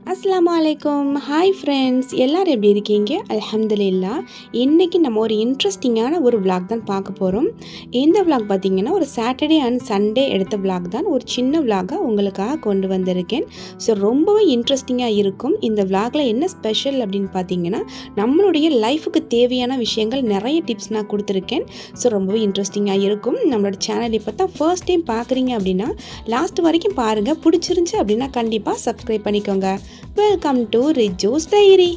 அஸ்ஸலாமு அலைக்கும் hi friends எல்லாரும் எப்படி இருக்கீங்க அல்ஹம்துலில்லா இன்றைக்கி நம்ம ஒரு இன்ட்ரெஸ்டிங்கான ஒரு vlog தான் பார்க்க போகிறோம் இந்த vlog பார்த்திங்கன்னா ஒரு சாட்டர்டே அண்ட் சண்டே எடுத்த vlog தான் ஒரு சின்ன vlog-ஆ உங்களுக்காக கொண்டு வந்திருக்கேன் ஸோ ரொம்பவே இன்ட்ரெஸ்டிங்காக இருக்கும் இந்த vlog-ல என்ன ஸ்பெஷல் அப்படின்னு பார்த்தீங்கன்னா நம்மளுடைய லைஃபுக்கு தேவையான விஷயங்கள் நிறைய டிப்ஸ் நான் கொடுத்துருக்கேன் ஸோ ரொம்பவே இன்ட்ரெஸ்டிங்காக இருக்கும் நம்மளோட சேனல் இப்போ தான் ஃபர்ஸ்ட் டைம் பார்க்குறீங்க அப்படின்னா லாஸ்ட் வரைக்கும் பாருங்கள் பிடிச்சிருந்துச்சு அப்படின்னா கண்டிப்பாக சப்ஸ்கிரைப் பண்ணிக்கோங்க வெல்கம் டு ரிஜோஸ் டைரி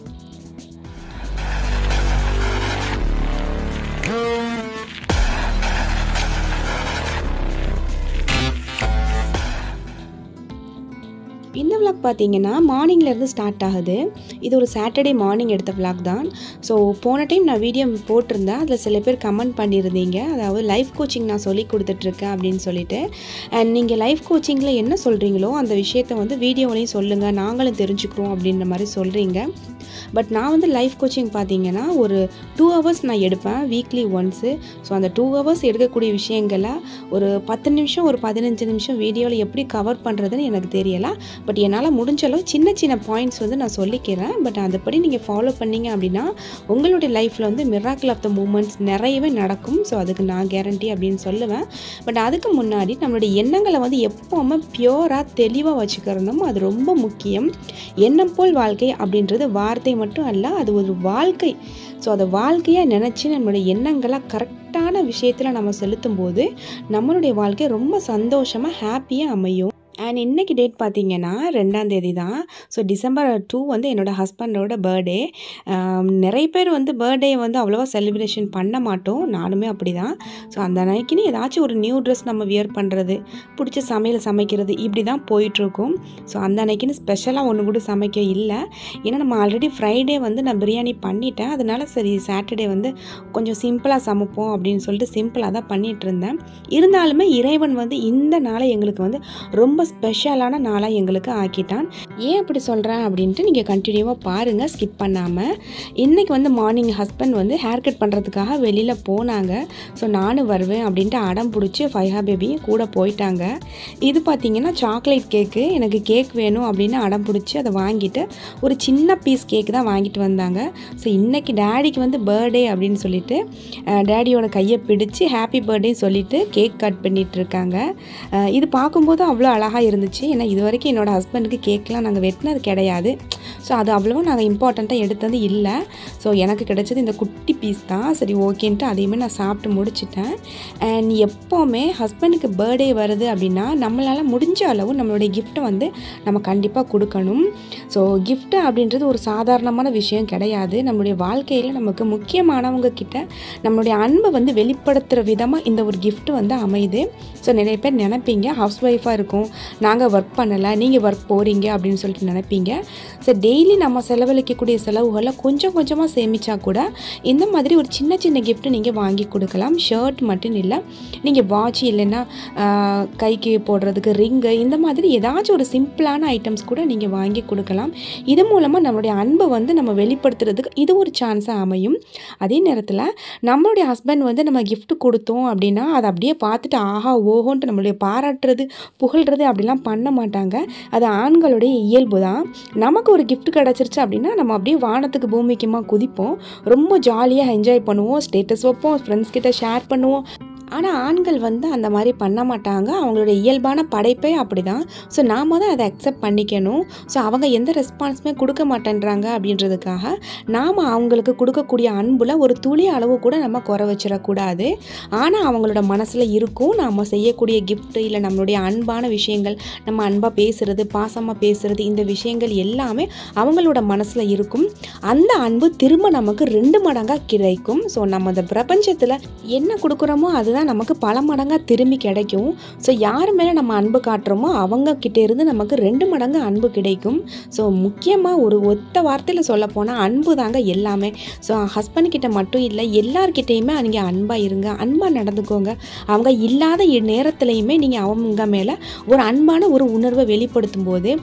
இந்த vlog பார்த்தீங்கன்னா மார்னிங்லேருந்து ஸ்டார்ட் ஆகுது இது ஒரு சாட்டர்டே மார்னிங் எடுத்த vlog தான் ஸோ போன டைம் நான் வீடியோ போட்டிருந்தேன் அதில் சில பேர் கமெண்ட் பண்ணியிருந்தீங்க அதாவது லைஃப் கோச்சிங் நான் சொல்லி கொடுத்துட்ருக்கேன் அப்படின்னு சொல்லிட்டு அண்ட் நீங்கள் லைஃப் கோச்சிங்கில் என்ன சொல்கிறீங்களோ அந்த விஷயத்த வந்து வீடியோலையும் சொல்லுங்கள் நாங்களும் தெரிஞ்சுக்கிறோம் அப்படின்ற மாதிரி சொல்கிறீங்க பட் நான் வந்து லைஃப் கோச்சிங் பார்த்தீங்கன்னா ஒரு டூ ஹவர்ஸ் நான் எடுப்பேன் வீக்லி ஒன்ஸு ஸோ அந்த டூ ஹவர்ஸ் எடுக்கக்கூடிய விஷயங்களை ஒரு பத்து நிமிஷம் ஒரு பதினஞ்சு நிமிஷம் வீடியோவில் எப்படி கவர் பண்ணுறதுன்னு எனக்கு தெரியலை பட் என்னால் முடிஞ்ச அளவு சின்ன சின்ன பாயிண்ட்ஸ் வந்து நான் சொல்லிக்கிறேன் பட் அதுபடி நீங்கள் ஃபாலோ பண்ணீங்க அப்படின்னா உங்களுடைய லைஃப்பில் வந்து மிராக்கிள் ஆஃப் த மூமெண்ட்ஸ் நிறையவே நடக்கும் ஸோ அதுக்கு நான் கேரண்டி அப்படின்னு சொல்லுவேன் பட் அதுக்கு முன்னாடி நம்மளுடைய எண்ணங்களை வந்து எப்போவுமே பியூராக தெளிவாக வச்சுக்கிறணும் அது ரொம்ப முக்கியம் எண்ணம் போல் வாழ்க்கை அப்படின்றது வார்த்தை மட்டும் அல்ல அது ஒரு வாழ்க்கை ஸோ அதை வாழ்க்கையாக நினச்சி நம்மளுடைய எண்ணங்களை கரெக்டான விஷயத்தில் நம்ம செலுத்தும் போது நம்மளுடைய வாழ்க்கை ரொம்ப சந்தோஷமாக ஹாப்பியாக அமையும் அண்ட் இன்னைக்கு டேட் பார்த்தீங்கன்னா ரெண்டாம் தேதி தான் ஸோ டிசம்பர் டூ வந்து என்னோடய ஹஸ்பண்டோட பர்த்டே நிறைய பேர் வந்து பர்த்டே வந்து அவ்வளோவா செலிப்ரேஷன் பண்ண மாட்டோம் நானுமே அப்படி தான் ஸோ அந்த அன்னைக்குன்னு ஏதாச்சும் ஒரு நியூ ட்ரெஸ் நம்ம வியர் பண்ணுறது பிடிச்ச சமையல் சமைக்கிறது இப்படி தான் போயிட்டுருக்கும் ஸோ அந்த அன்னைக்குன்னு ஸ்பெஷலாக ஒன்று கூட சமைக்க இல்லை ஏன்னா நம்ம ஆல்ரெடி ஃப்ரைடே வந்து நான் பிரியாணி பண்ணிட்டேன் அதனால சரி சாட்டர்டே வந்து கொஞ்சம் சிம்பிளாக சமைப்போம் அப்படின்னு சொல்லிட்டு சிம்பிளாக தான் பண்ணிகிட்டு இருந்தேன் இருந்தாலுமே இறைவன் வந்து இந்த நாளை எங்களுக்கு வந்து ரொம்ப ஸ்பெஷலான நாளாக எங்களுக்கு ஆக்கிட்டான் ஏன் அப்படி சொல்கிறேன் அப்படின்ட்டு நீங்கள் கண்டினியூவாக பாருங்கள் ஸ்கிப் பண்ணாமல் இன்றைக்கி வந்து மார்னிங் ஹஸ்பண்ட் வந்து ஹேர் கட் பண்ணுறதுக்காக வெளியில் போனாங்க ஸோ நானும் வருவேன் அப்படின்ட்டு அடம் பிடிச்சி ஃபைஹா பேபியும் கூட போயிட்டாங்க இது பார்த்தீங்கன்னா சாக்லேட் கேக்கு எனக்கு கேக் வேணும் அப்படின்னு அடம் பிடிச்சி அதை வாங்கிட்டு ஒரு சின்ன பீஸ் கேக் தான் வாங்கிட்டு வந்தாங்க ஸோ இன்றைக்கி டேடிக்கு வந்து பர்த்டே அப்படின்னு சொல்லிட்டு டேடியோட கையை பிடிச்சி ஹாப்பி பர்த்டே சொல்லிட்டு கேக் கட் பண்ணிட்டு இருக்காங்க அஹ் இது பார்க்கும்போது அவ்வளோ அழகாக இருந்துச்சு ஏன்னா இது வரைக்கும் என்னோடய ஹஸ்பண்டுக்கு கேக்லாம் நாங்கள் வெட்டினது கிடையாது ஸோ அது அவ்வளோவா நாங்கள் இம்பார்ட்டண்ட்டாக எடுத்தது இல்லை ஸோ எனக்கு கிடைச்சது இந்த குட்டி பீஸ் தான் சரி ஓகேன்ட்டு அதையுமே நான் சாப்பிட்டு முடிச்சிட்டேன் அண்ட் எப்போவுமே ஹஸ்பண்டுக்கு பர்த்டே வருது அப்படின்னா நம்மளால் முடிஞ்ச அளவு நம்மளுடைய கிஃப்ட்டை வந்து நம்ம கண்டிப்பாக கொடுக்கணும் ஸோ கிஃப்ட்டு அப்படின்றது ஒரு சாதாரணமான விஷயம் கிடையாது நம்மளுடைய வாழ்க்கையில் நமக்கு முக்கியமானவங்க கிட்ட நம்மளுடைய அன்பை வந்து வெளிப்படுத்துகிற விதமாக இந்த ஒரு gift வந்து அமையுது ஸோ நிறைய பேர் நினைப்பீங்க ஹவுஸ் ஒய்ஃபாக இருக்கும் நாங்கள் ஒர்க் பண்ணலை நீங்கள் ஒர்க் போகிறீங்க அப்படின்னு சொல்லிட்டு நினைப்பீங்க ஸோ டெய்லி நம்ம செலவழிக்கக்கூடிய செலவுகளை கொஞ்சம் கொஞ்சமாக சேமிச்சா கூட இந்த மாதிரி ஒரு சின்ன சின்ன gift நீங்கள் வாங்கி கொடுக்கலாம் ஷர்ட் மட்டும் இல்லை நீங்கள் வாட்ச் இல்லைன்னா ஆஹ், கைக்கு போடுறதுக்கு ரிங்கு இந்த மாதிரி ஏதாச்சும் ஒரு சிம்பிளான ஐட்டம்ஸ் கூட நீங்கள் வாங்கி கொடுக்கலாம் இது மூலமாக நம்மளுடைய அன்பை வந்து நம்ம வெளிப்படுத்துறதுக்கு இது ஒரு சான்ஸாக அமையும் அதே நேரத்தில் நம்மளுடைய ஹஸ்பண்ட் வந்து நம்ம gift கொடுத்தோம் அப்படின்னா அதை அப்படியே பார்த்துட்டு ஆஹா ஓஹோன்ட்டு நம்மளுடைய பாராட்டுறது புகழ்றது அப்படிலாம் பண்ண மாட்டாங்க அது ஆண்களுடைய இயல்பு தான் நமக்கு ஒரு gift கிடச்சிருச்சு அப்படின்னா நம்ம அப்படியே வானத்துக்கு பூமிக்குமா குதிப்போம் ரொம்ப ஜாலியாக என்ஜாய் பண்ணுவோம் ஸ்டேட்டஸ் வைப்போம் ஃப்ரெண்ட்ஸ் கிட்ட ஷேர் பண்ணுவோம் ஆனால் ஆண்கள் வந்து அந்த மாதிரி பண்ண மாட்டாங்க அவங்களுடைய இயல்பான படைப்பே அப்படி தான் ஸோ நாம் தான் அதை அக்செப்ட் பண்ணிக்கணும் ஸோ அவங்க எந்த ரெஸ்பான்ஸுமே கொடுக்க மாட்டேன்றாங்க அப்படின்றதுக்காக நாம் அவங்களுக்கு கொடுக்கக்கூடிய அன்புல ஒரு துளி அளவு கூட நம்ம குறை வச்சிடக்கூடாது ஆனால் அவங்களோட மனசில் இருக்கும் நாம் செய்யக்கூடிய gift இல்லை நம்மளுடைய அன்பான விஷயங்கள் நம்ம அன்பாக பேசுகிறது பாசமாக பேசுகிறது இந்த விஷயங்கள் எல்லாமே அவங்களோட மனசில் இருக்கும் அந்த அன்பு திரும்ப நமக்கு ரெண்டு மடங்காக கிடைக்கும் ஸோ நம்ம இந்த பிரபஞ்சத்தில் என்ன கொடுக்குறோமோ அதுதான் நமக்கு பல மடங்காக திரும்பி கிடைக்கும் ஸோ யார் மேலே நம்ம அன்பு காட்டுறோமோ அவங்க கிட்ட இருந்து நமக்கு ரெண்டு மடங்கு அன்பு கிடைக்கும் ஸோ முக்கியமாக ஒரு ஒத்த வார்த்தையில் சொல்ல போனால் அன்பு தாங்க எல்லாமே ஸோ ஹஸ்பண்ட் கிட்ட மட்டும் இல்லை எல்லார்கிட்டேயுமே நீங்கள் அன்பாக இருங்க அன்பாக நடந்துக்கோங்க அவங்க இல்லாத இ- நேரத்துலையுமே நீங்கள் அவங்க மேலே ஒரு அன்பான ஒரு உணர்வை வெளிப்படுத்தும் போது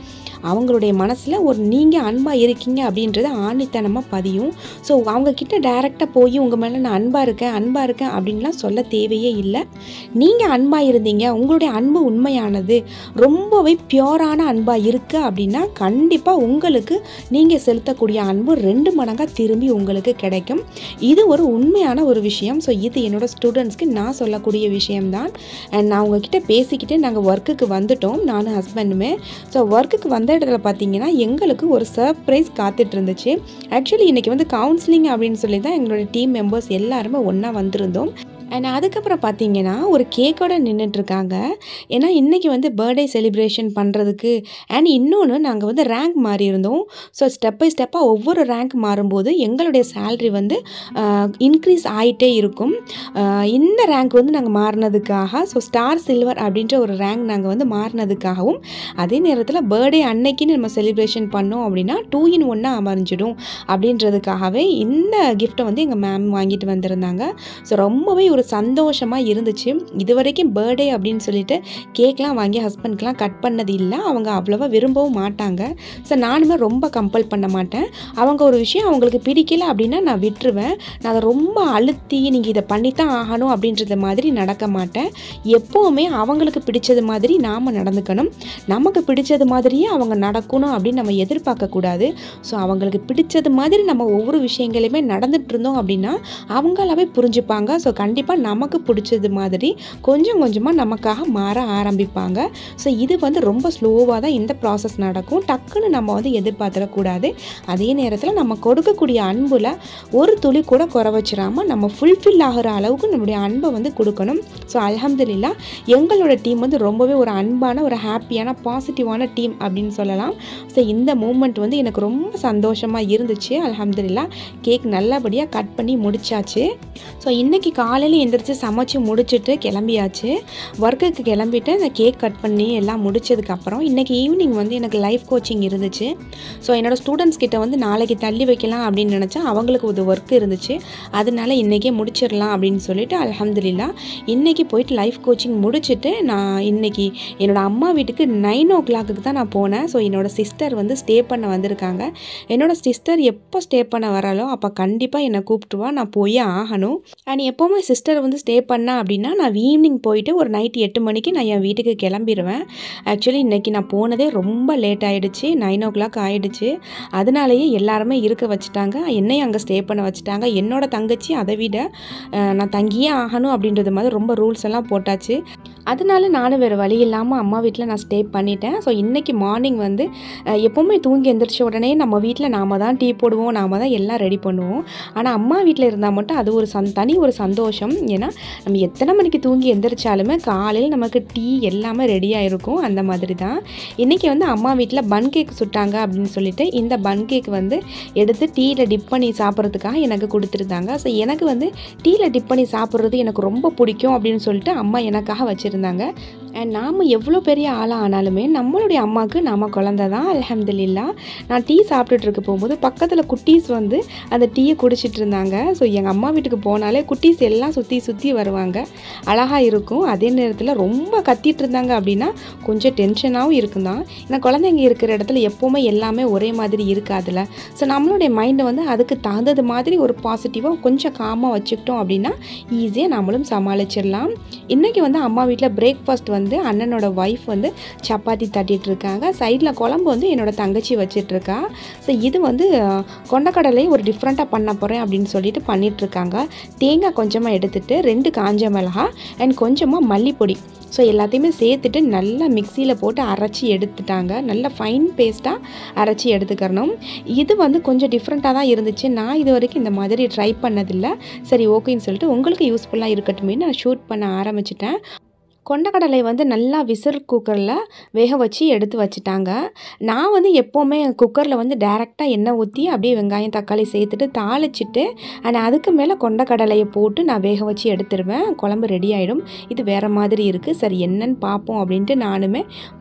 அவங்களுடைய மனசில் ஒரு நீங்கள் அன்பாக இருக்கீங்க அப்படின்றது ஆணித்தனமாக பதியும் ஸோ அவங்கக்கிட்ட டைரெக்டாக போய் உங்கள் மேலே நான் அன்பாக இருக்கேன் அன்பாக இருக்கேன் அப்படின்லாம் சொல்ல தேவையே இல்லை நீங்கள் அன்பாக இருந்தீங்க உங்களுடைய அன்பு உண்மையானது ரொம்பவே பியோரான அன்பாக இருக்குது அப்படின்னா கண்டிப்பாக உங்களுக்கு நீங்கள் செலுத்தக்கூடிய அன்பு ரெண்டு மடங்காக திரும்பி உங்களுக்கு கிடைக்கும் இது ஒரு உண்மையான ஒரு விஷயம் ஸோ இது என்னோட ஸ்டூடெண்ட்ஸ்க்கு நான் சொல்லக்கூடிய விஷயம்தான் அண்ட் நான் உங்ககிட்ட பேசிக்கிட்டு நாங்கள் ஒர்க்குக்கு வந்துட்டோம் நானும் ஹஸ்பண்டுமே ஸோ ஒர்க்குக்கு வந்த இடத்துல பார்த்தீங்கன்னா எங்களுக்கு ஒரு சர்ப்ரைஸ் காத்துட்டு இருந்துச்சு ஆக்சுவலி இன்றைக்கி வந்து கவுன்சிலிங் அப்படின்னு சொல்லி தான் எங்களோட டீம் மெம்பர்ஸ் எல்லாருமே ஒன்றா வந்திருந்தோம் அண்ட் அதுக்கப்புறம் பார்த்தீங்கன்னா ஒரு கேக்கோட நின்றுட்டுருக்காங்க ஏன்னா இன்றைக்கி வந்து பர்த்டே செலிப்ரேஷன் பண்ணுறதுக்கு அண்ட் இன்னொன்று நாங்கள் வந்து ரேங்க் மாறி இருந்தோம் ஸோ ஸ்டெப் பை ஸ்டெப்பாக ஒவ்வொரு ரேங்க் மாறும்போது எங்களுடைய சேல்ரி வந்து இன்க்ரீஸ் ஆகிட்டே இருக்கும் ஆஹ் இந்த ரேங்க் வந்து நாங்கள் மாறினதுக்காக ஸோ ஸ்டார் சில்வர் அப்படின்ற ஒரு ரேங்க் நாங்கள் வந்து மாறினதுக்காகவும் அதே நேரத்தில் பர்த்டே அன்னைக்குன்னு நம்ம செலிப்ரேஷன் பண்ணோம் அப்படின்னா டூ இன் ஒன்னாக அமைஞ்சிடும் அப்படின்றதுக்காகவே இந்த கிஃப்ட்டை வந்து எங்கள் மேம் வாங்கிட்டு வந்திருந்தாங்க ஸோ ரொம்பவே ஒரு சந்தோஷமாக இருந்துச்சு இது வரைக்கும் பர்த்டே அப்படின்னு சொல்லிட்டு கேக்லாம் வாங்கி ஹஸ்பண்ட்க்கெலாம் கட் பண்ணது இல்லை அவங்க அவ்வளோவா விரும்பவும் மாட்டாங்க ஸோ நானுமே ரொம்ப கம்பல் பண்ண மாட்டேன் அவங்க ஒரு விஷயம் அவங்களுக்கு பிடிக்கல அப்படின்னா நான் விட்டுருவேன் நான் அதை ரொம்ப அழுத்தி நீங்கள் இதை பண்ணித்தான் ஆகணும் அப்படின்றது மாதிரி நடக்க மாட்டேன் எப்போவுமே அவங்களுக்கு பிடிச்சது மாதிரி நாம் நடந்துக்கணும் நமக்கு பிடிச்சது மாதிரியே அவங்க நடக்கணும் அப்படின்னு நம்ம எதிர்பார்க்கக்கூடாது ஸோ அவங்களுக்கு பிடிச்சது மாதிரி நம்ம ஒவ்வொரு விஷயங்களையுமே நடந்துட்டு இருந்தோம் அப்படின்னா அவங்களாவே புரிஞ்சுப்பாங்க ஸோ கண்டிப்பாக நமக்கு பிடிச்சது மாதிரி கொஞ்சம் கொஞ்சமாக நமக்காக மாற ஆரம்பிப்பாங்க ஸோ இது வந்து ரொம்ப ஸ்லோவாக தான் இந்த ப்ராசஸ் நடக்கும் டக்குன்னு நம்ம வந்து எதிர்பார்த்துடக்கூடாது அதே நேரத்தில் நம்ம கொடுக்கக்கூடிய அன்புல ஒரு துளி கூட குறை வச்சிடாம நம்ம ஃபுல்ஃபில் ஆகிற அளவுக்கு நம்மளுடைய அன்பை வந்து கொடுக்கணும் ஸோ அல்ஹம்துலில்லா எங்களோட டீம் வந்து ரொம்பவே ஒரு அன்பான ஒரு ஹாப்பியான பாசிட்டிவான டீம் அப்படின்னு சொல்லலாம் ஸோ இந்த மூமெண்ட் வந்து எனக்கு ரொம்ப சந்தோஷமாக இருந்துச்சு அல்ஹம்துலில்லா கேக் நல்லபடியாக கட் பண்ணி முடிச்சாச்சு ஸோ இன்றைக்கி காலையில் எந்திரிச்சு சமைச்சு முடிச்சுட்டு கிளம்பியாச்சு ஒர்க்குக்கு கிளம்பிட்டு அந்த கேக் கட் பண்ணி எல்லாம் முடிச்சதுக்கப்புறம் இன்றைக்கி ஈவினிங் வந்து எனக்கு லைஃப் கோச்சிங் இருந்துச்சு ஸோ என்னோடய ஸ்டூடெண்ட்ஸ் கிட்ட வந்து நாளைக்கு தள்ளி வைக்கலாம் அப்படின்னு நினச்சா அவங்களுக்கு ஒரு ஒர்க் இருந்துச்சு அதனால இன்றைக்கே முடிச்சிடலாம் அப்படின்னு சொல்லிட்டு அல்ஹம்துலில்லா இன்றைக்கி போயிட்டு லைஃப் கோச்சிங் முடிச்சுட்டு நான் இன்றைக்கி என்னோடய அம்மா வீட்டுக்கு நைன் ஓ கிளாக்குக்கு தான் நான் போனேன் ஸோ என்னோடய சிஸ்டர் வந்து ஸ்டே பண்ண வந்திருக்காங்க என்னோடய சிஸ்டர் எப்போ ஸ்டே பண்ண வராலோ அப்போ கண்டிப்பாக என்னை கூப்பிட்டுவா நான் போயே ஆகணும் அண்ட் எப்போவுமே சிஸ்டர் வந்து ஸ்டே பண்ணா அப்படின்னா நான் ஈவினிங் போயிட்டு ஒரு நைட் எட்டு மணிக்கு நான் என் வீட்டுக்கு கிளம்பிடுவேன் ஆக்சுவலி இன்றைக்கி நான் போனதே ரொம்ப லேட் ஆகிடுச்சு நைன் ஓ கிளாக் ஆகிடுச்சு அதனாலேயே எல்லாருமே இருக்க வச்சுட்டாங்க என்னையும் அங்கே ஸ்டே பண்ண வச்சுட்டாங்க என்னோட தங்கச்சி அதை விட அஹ், நான் தங்கியே ஆகணும் அப்படின்றது மாதிரி ரொம்ப ரூல்ஸ் எல்லாம் போட்டாச்சு அதனால நானும் வேறு வழி இல்லாமல் அம்மா வீட்டில் நான் ஸ்டே பண்ணிட்டேன் ஸோ இன்றைக்கி மார்னிங் வந்து அஹ், எப்போவுமே தூங்கி எந்திரிச்ச உடனே நம்ம வீட்டில் நாம தான் டீ போடுவோம் நாம தான் எல்லாம் ரெடி பண்ணுவோம் ஆனால் அம்மா வீட்டில் இருந்தால் மட்டும் அது ஒரு சந் தனி ஒரு சந்தோஷம் ஏன்னா நம்ம எத்தனை மணிக்கு தூங்கி எந்திரிச்சாலுமே காலையில் நமக்கு டீ எல்லாமே ரெடியாக இருக்கும் அந்த மாதிரி தான் இன்றைக்கி வந்து அம்மா வீட்டில் பன் கேக் சுட்டாங்க அப்படின்னு சொல்லிட்டு இந்த பன் கேக் வந்து எடுத்து டீயில் டிப் பண்ணி சாப்பிட்றதுக்காக எனக்கு கொடுத்துருந்தாங்க ஸோ எனக்கு வந்து டீயில் டிப் பண்ணி சாப்பிட்றது எனக்கு ரொம்ப பிடிக்கும் அப்படின்னு சொல்லிட்டு அம்மா எனக்காக வச்சுருந்தாங்க அண்ட் நாம் எவ்வளோ பெரிய ஆளாக ஆனாலுமே நம்மளுடைய அம்மாவுக்கு நம்ம குழந்த தான் அல்ஹம்துலில்லா நான் டீ சாப்பிட்டுட்டு இருக்க போகும்போது பக்கத்தில் குட்டீஸ் வந்து அந்த டீயை குடிச்சிட்டு இருந்தாங்க ஸோ எங்கள் அம்மா வீட்டுக்கு போனாலே குட்டீஸ் எல்லாம் சுற்றி சுற்றி வருவாங்க அழகாக இருக்கும் அதே நேரத்தில் ரொம்ப கத்திட்டு இருந்தாங்க அப்படின்னா கொஞ்சம் டென்ஷனாகவும் இருக்கும் தான் ஏன்னா குழந்தைங்க இருக்கிற இடத்துல எப்போவுமே எல்லாமே ஒரே மாதிரி இருக்காதுல்ல ஸோ நம்மளுடைய மைண்டை வந்து அதுக்கு தகுந்தது மாதிரி ஒரு பாசிட்டிவாக கொஞ்சம் காமாக வச்சுக்கிட்டோம் அப்படின்னா ஈஸியாக நம்மளும் சமாளிச்சிடலாம் இன்றைக்கி வந்து அம்மா வீட்டில் பிரேக்ஃபாஸ்ட் வந்து அண்ணனோட ஒய்ஃப் வந்து சப்பாத்தி தட்டிட்டு இருக்காங்க சைடில் குழம்பு வந்து என்னோட தங்கச்சி வச்சிட்டு இருக்கா ஸோ இது வந்து அஹ், கொண்டக்கடலை ஒரு டிஃப்ரெண்ட்டாக பண்ண போகிறேன் அப்படின்னு சொல்லிட்டு பண்ணிட்டு இருக்காங்க தேங்காய் கொஞ்சமாக எடுத்துட்டு ரெண்டு காஞ்ச மிளகா அண்ட் கொஞ்சமாக மல்லிப்பொடி ஸோ எல்லாத்தையுமே சேர்த்துட்டு நல்லா மிக்சியில் போட்டு அரைச்சி எடுத்துட்டாங்க நல்ல ஃபைன் பேஸ்ட்டாக அரைச்சி எடுத்துக்கிறணும் இது வந்து கொஞ்சம் டிஃப்ரெண்ட்டாக தான் இருந்துச்சு நான் இது வரைக்கும் இந்த மாதிரி ட்ரை பண்ணதில்லை சரி ஓகேன்னு சொல்லிட்டு உங்களுக்கு யூஸ்ஃபுல்லாக இருக்கட்டுமே நான் ஷூட் பண்ண ஆரம்பிச்சிட்டேன் கொண்டக்கடலை வந்து நல்லா விசில் குக்கரில் வேக வச்சு எடுத்து வச்சுட்டாங்க நான் வந்து எப்போவுமே குக்கரில் வந்து டேரெக்டாக எண்ணெய் ஊற்றி அப்படியே வெங்காயம் தக்காளி சேர்த்துட்டு தாளிச்சிட்டு அண்ட் அதுக்கு மேலே கொண்டக்கடலையை போட்டு நான் வேக வச்சு எடுத்துருவேன் குழம்பு ரெடி ஆகிடும் இது வேறு மாதிரி இருக்குது சரி என்னன்னு பார்ப்போம் அப்படின்ட்டு நானுமே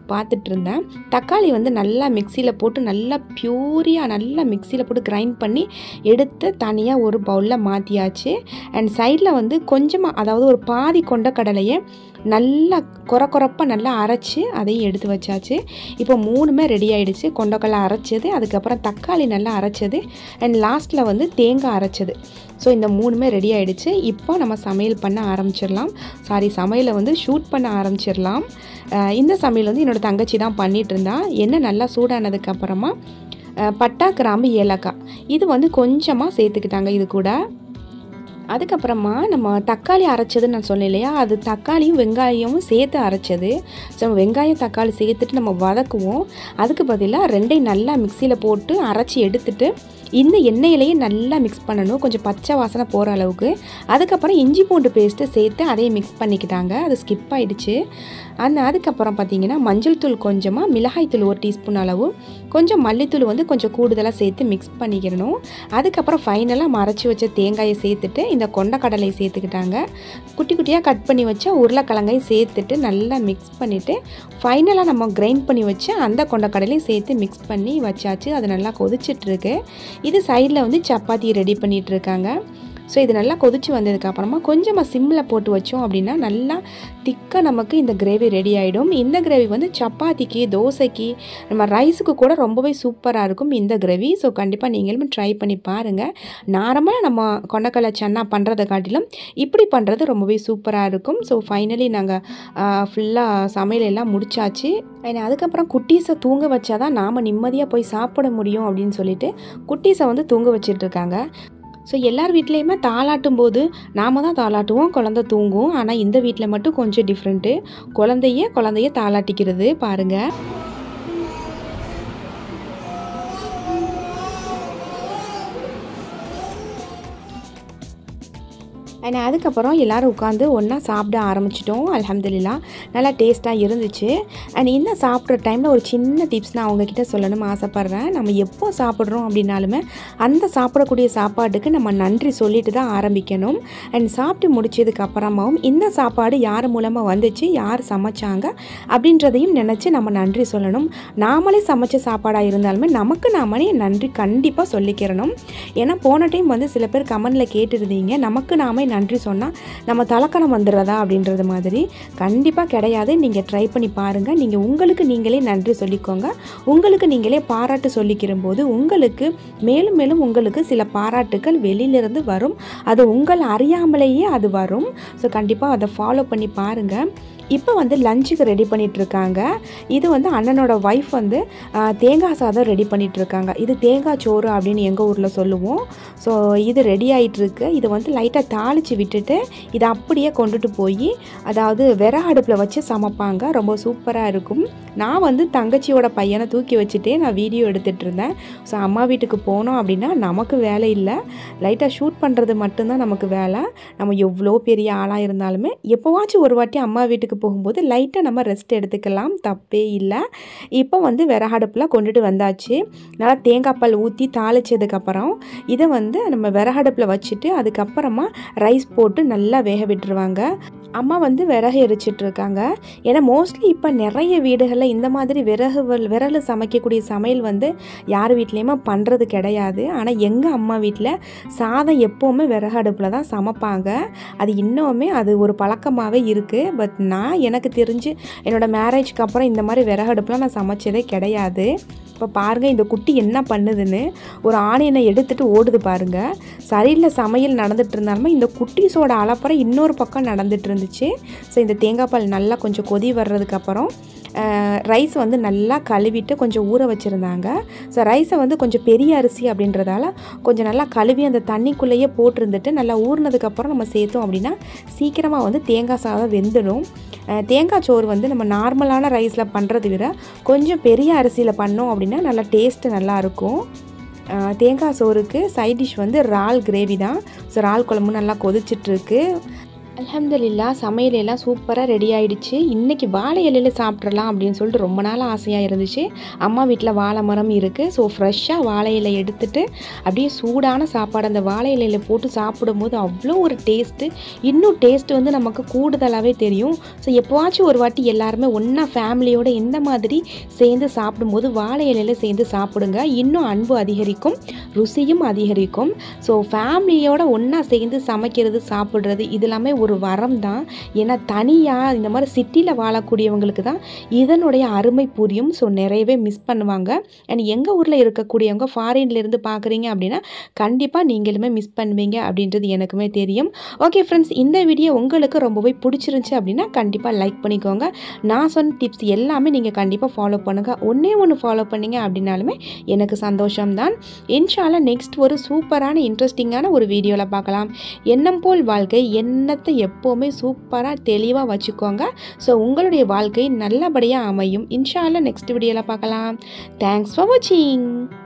பார்த்துட்டு இருந்தேன் தக்காளி வந்து நல்லா மிக்சியில் போட்டு நல்லா பியூரியாக நல்லா மிக்சியில் போட்டு கிரைண்ட் பண்ணி எடுத்து தனியாக ஒரு பவுலில் மாற்றியாச்சு அண்ட் சைடில் வந்து கொஞ்சமாக அதாவது ஒரு பாதி கொண்ட கடலையை நல்லா குறை குறைப்பாக நல்லா அரைச்சி அதையும் எடுத்து வச்சாச்சு இப்போ மூணுமே ரெடி ஆயிடுச்சு கொண்டக்கடலை அரைச்சது அதுக்கப்புறம் தக்காளி நல்லா அரைச்சது அண்ட் லாஸ்ட்டில் வந்து தேங்காய் அரைச்சது ஸோ இந்த மூணுமே ரெடி ஆயிடுச்சு இப்போ நம்ம சமையல் பண்ண ஆரம்பிச்சிடலாம் சாரி சமையலை வந்து ஷூட் பண்ண ஆரம்பிச்சிடலாம் அஹ் இந்த சமையல் வந்து என்னோட தங்கச்சி தான் பண்ணிட்டு இருந்தா எண்ணெய் நல்லா சூடானதுக்கப்புறமா பட்டா கிராம்பு ஏலக்காய் இது வந்து கொஞ்சமாக சேர்த்துக்கிட்டாங்க இது கூட அதுக்கப்புறமா நம்ம தக்காளி அரைச்சதுன்னு நான் சொன்னேன் இல்லையா அது தக்காளியும் வெங்காயமும் சேர்த்து அரைச்சது ஸோ வெங்காயம் தக்காளி சேர்த்துட்டு நம்ம வதக்குவோம் அதுக்கு பதிலாக ரெண்டையும் நல்லா மிக்சியில் போட்டு அரைச்சி எடுத்துட்டு இந்த எண்ணெயிலேயே நல்லா மிக்ஸ் பண்ணணும் கொஞ்சம் பச்சை வாசனை போகிற அளவுக்கு அதுக்கப்புறம் இஞ்சி பூண்டு பேஸ்ட்டு சேர்த்து அதையும் மிக்ஸ் பண்ணிக்கிட்டாங்க அது ஸ்கிப் ஆயிடுச்சு அந்த அதுக்கப்புறம் பார்த்தீங்கன்னா மஞ்சள் தூள் கொஞ்சமாக மிளகாய் தூள் ஒரு டீஸ்பூன் அளவு கொஞ்சம் மல்லித்தூள் வந்து கொஞ்சம் கூடுதலாக சேர்த்து மிக்ஸ் பண்ணிக்கிறணும் அதுக்கப்புறம் ஃபைனலாக மறைச்சி வச்ச தேங்காயை சேர்த்துட்டு இந்த கொண்டக்கடலையை சேர்த்துக்கிட்டாங்க குட்டி குட்டியாக கட் பண்ணி வச்ச உருளைக்கிழங்கையும் சேர்த்துட்டு நல்லா மிக்ஸ் பண்ணிவிட்டு ஃபைனலாக நம்ம கிரைண்ட் பண்ணி வச்சு அந்த கொண்டக்கடலையும் சேர்த்து மிக்ஸ் பண்ணி வச்சாச்சு அது நல்லா கொதிச்சிட்ருக்கு இது சைடில் வந்து சப்பாத்தி ரெடி பண்ணிகிட்டு இருக்காங்க ஸோ இது நல்லா கொதிச்சு வந்ததுக்கப்புறமா கொஞ்சமாக சிம்மில் போட்டு வச்சோம் அப்படின்னா நல்லா திக்காக நமக்கு இந்த கிரேவி ரெடி ஆகிடும் இந்த கிரேவி வந்து சப்பாத்திக்கு தோசைக்கு நம்ம ரைஸுக்கு கூட ரொம்பவே சூப்பராக இருக்கும் இந்த கிரேவி ஸோ கண்டிப்பாக நீங்களும் ட்ரை பண்ணி பாருங்கள் நார்மலாக நம்ம கொண்டக்கடலை சன்னா பண்ணுறதை காட்டிலும் இப்படி பண்ணுறது ரொம்பவே சூப்பராக இருக்கும் ஸோ ஃபைனலி நாங்கள் ஃபுல்லாக சமையல் எல்லாம் முடிச்சாச்சு அண்ட் அதுக்கப்புறம் குட்டீஸை தூங்க வச்சா தான் நாம் நிம்மதியாக போய் சாப்பிட முடியும் அப்படின்னு சொல்லிட்டு குட்டீஸை வந்து தூங்க வச்சிட்டு இருக்காங்க ஸோ எல்லார் வீட்லேயுமே தாளாட்டும் போது நாம தான் தாளாட்டுவோம் குழந்தை தூங்கும் ஆனால் இந்த வீட்டில் மட்டும் கொஞ்சம் டிஃப்ரெண்ட்டு குழந்தைய குழந்தைய தாளாட்டிக்கிறது பாருங்கள் அண்ட் அதுக்கப்புறம் எல்லோரும் உட்காந்து ஒன்றா சாப்பிட ஆரம்பிச்சிட்டோம் அல்ஹம்துலில்லா நல்லா டேஸ்ட்டாக இருந்துச்சு அண்ட் இந்த சாப்பிட்ற டைமில் ஒரு சின்ன டிப்ஸ் நான் உங்ககிட்ட சொல்லணும்னு ஆசைப்பட்றேன் நம்ம எப்போ சாப்பிட்றோம் அப்படின்னாலுமே அந்த சாப்பிடக்கூடிய சாப்பாட்டுக்கு நம்ம நன்றி சொல்லிட்டு தான் ஆரம்பிக்கணும் அண்ட் சாப்பிட்டு முடிச்சதுக்கு அப்புறமாவும் இந்த சாப்பாடு யார் மூலமாக வந்துச்சு யார் சமைச்சாங்க அப்படின்றதையும் நினச்சி நம்ம நன்றி சொல்லணும் நாமளே சமைச்ச சாப்பாடாக இருந்தாலுமே நமக்கு நாமளே நன்றி கண்டிப்பாக சொல்லிக்கிறணும் ஏன்னா போன டைம் வந்து சில பேர் கமெண்டில் கேட்டிருந்தீங்க நமக்கு நாமே நன்றி சொன்னால் நம்ம தலக்கணம் வந்துடுறதா அப்படின்றது மாதிரி கண்டிப்பாக கிடையாது நீங்கள் ட்ரை பண்ணி பாருங்கள் நீங்கள் உங்களுக்கு நீங்களே நன்றி சொல்லிக்கோங்க உங்களுக்கு நீங்களே பாராட்டு சொல்லிக்கிற போது உங்களுக்கு மேலும் மேலும் உங்களுக்கு சில பாராட்டுக்கள் வெளியிலிருந்து வரும் அது உங்கள் அறியாமலேயே அது வரும் ஸோ கண்டிப்பாக அதை ஃபாலோ பண்ணி பாருங்கள் இப்போ வந்து லஞ்சுக்கு ரெடி பண்ணிட்டு இருக்காங்க இது வந்து அண்ணனோட ஒய்ஃப் வந்து ஆ, தேங்காய் சாதம் ரெடி பண்ணிட்டு இருக்காங்க இது தேங்காய் சோறு அப்படின்னு எங்கள் ஊரில் சொல்லுவோம் ஸோ இது ரெடி ஆயிட்டு இருக்கு இதை வந்து லைட்டாக தாளித்து விட்டுட்டு இதை அப்படியே கொண்டுட்டு போய் அதாவது விறகு அடுப்பில் வச்சு சமைப்பாங்க ரொம்ப சூப்பராக இருக்கும் நான் வந்து தங்கச்சியோட பையனை தூக்கி வச்சுட்டே நான் வீடியோ எடுத்துகிட்டு இருந்தேன் ஸோ அம்மா வீட்டுக்கு போனோம் அப்படின்னா நமக்கு வேலை இல்லை லைட்டாக ஷூட் பண்ணுறது மட்டும்தான் நமக்கு வேலை நம்ம எவ்வளோ பெரிய ஆளாக இருந்தாலுமே எப்போவாச்சும் ஒரு வாட்டி அம்மா வீட்டுக்கு போகும்போது லைட்டாக நம்ம ரெஸ்ட் எடுத்துக்கலாம் தப்பே இல்லை இப்போ வந்து விறகடுப்பில் கொண்டுட்டு வந்தாச்சு நல்லா தேங்காய் பால் ஊற்றி தாளிச்சதுக்கப்புறம் இதை வந்து நம்ம விறகடுப்பில் வச்சுட்டு அதுக்கப்புறமா ரைஸ் போட்டு நல்லா வேக விட்டுருவாங்க அம்மா வந்து விறகு எரிச்சிட்டு இருக்காங்க ஏன்னா மோஸ்ட்லி இப்போ நிறைய வீடுகளில் இந்த மாதிரி விறகு வல்- விறகுல சமைக்கக்கூடிய சமையல் வந்து யார் வீட்லேயுமே பண்ணுறது கிடையாது ஆனால் எங்கள் அம்மா வீட்டில் சாதம் எப்போவுமே விறகு அடுப்பில் தான் சமைப்பாங்க அது இன்னுமே அது ஒரு பழக்கமாகவே இருக்குது பட் நான் எனக்கு தெரிஞ்சு என்னோடய மேரேஜ்க்கு அப்புறம் இந்த மாதிரி விறகு அடுப்பில் நான் சமைச்சதே கிடையாது இப்போ பாருங்கள் இந்த குட்டி என்ன பண்ணுதுன்னு ஒரு ஆனியனை எடுத்துட்டு ஓடுது பாருங்கள் சரியில்லை சமையல் நடந்துட்டு இருந்தாலுமே இந்த குட்டீஸோட அலப்பறை இன்னொரு பக்கம் நடந்துட்டு இருந்துச்சு ஸோ இந்த தேங்காய் பால் நல்லா கொஞ்சம் கொதி வர்றதுக்கப்புறம் ரைஸ் வந்து நல்லா கழுவிட்டு கொஞ்சம் ஊற வச்சுருந்தாங்க ஸோ ரைஸை வந்து கொஞ்சம் பெரிய அரிசி அப்படின்றதால கொஞ்சம் நல்லா கழுவி அந்த தண்ணிக்குள்ளேயே போட்டிருந்துட்டு நல்லா ஊறினதுக்கப்புறம் நம்ம சேர்த்தோம் அப்படின்னா சீக்கிரமாக வந்து தேங்காய் சாதம் வெந்துடும் அஹ் தேங்காய் சோறு வந்து நம்ம நார்மலான ரைஸில் பண்ணுறதை விட கொஞ்சம் பெரிய அரிசியில் பண்ணோம் அப்படின்னா நல்லா டேஸ்ட்டு நல்லாயிருக்கும் அஹ் தேங்காய் சோறுக்கு சைட் டிஷ் வந்து இறால் கிரேவி தான் ஸோ இறால் குழம்பு நல்லா கொதிச்சிட்ருக்கு அல்ஹம்துலில்லா சமையல் எல்லாம் சூப்பராக ரெடி ஆயிடுச்சு இன்றைக்கி வாழை இலையில் சாப்பிட்றலாம் அப்படின்னு சொல்லிட்டு ரொம்ப நாள் ஆசையாக இருந்துச்சு அம்மா வீட்டில் வாழை மரம் இருக்குது ஸோ ஃப்ரெஷ்ஷாக வாழை இலை எடுத்துட்டு அப்படியே சூடான சாப்பாடு அந்த வாழை இலையில் போட்டு சாப்பிடும்போது அவ்வளோ ஒரு டேஸ்ட்டு இன்னும் டேஸ்ட் வந்து நமக்கு கூடுதலாகவே தெரியும் ஸோ எப்போவாச்சும் ஒரு வாட்டி எல்லாருமே ஒன்றா ஃபேமிலியோட இந்த மாதிரி சேர்ந்து சாப்பிடும்போது வாழை இலையில் சேர்ந்து சாப்பிடுங்க இன்னும் அன்பு அதிகரிக்கும் ருசியும் அதிகரிக்கும் ஸோ ஃபேமிலியோட ஒன்றா சேர்ந்து சமைக்கிறது சாப்பிட்றது இது எல்லாமே ஒரு வரம் தான் ஏன்னா தனியாக இந்த மாதிரி சிட்டியில் வாழக்கூடியவங்களுக்கு தான் இதனுடைய அருமை புரியும் ஸோ நிறையவே மிஸ் பண்ணுவாங்க அண்ட் எங்கள் ஊரில் இருக்கக்கூடியவங்க ஃபாரின்லேருந்து பார்க்குறீங்க அப்படின்னா கண்டிப்பாக நீங்களுமே மிஸ் பண்ணுவீங்க அப்படின்றது எனக்குமே தெரியும் ஓகே ஃப்ரெண்ட்ஸ் இந்த வீடியோ உங்களுக்கு ரொம்பவே பிடிச்சிருந்துச்சி அப்படின்னா கண்டிப்பாக லைக் பண்ணிக்கோங்க நான் சொன்ன டிப்ஸ் எல்லாமே நீங்கள் கண்டிப்பாக ஃபாலோ பண்ணுங்கள் ஒன்றே ஒன்று ஃபாலோ பண்ணீங்க அப்படின்னாலுமே எனக்கு சந்தோஷம்தான் இன்ஷால்லா நெக்ஸ்ட் ஒரு சூப்பரான இன்ட்ரெஸ்டிங்கான ஒரு வீடியோவில் பார்க்கலாம் எண்ணம் போல் வாழ்க்கை எண்ணத்தை எப்போவுமே சூப்பராக தெளிவாக வச்சுக்கோங்க ஸோ உங்களுடைய வாழ்க்கை நல்லபடியாக அமையும் இன்ஷால்லா நெக்ஸ்ட் வீடியோவில் பார்க்கலாம் தேங்க்ஸ் ஃபார் வாட்சிங்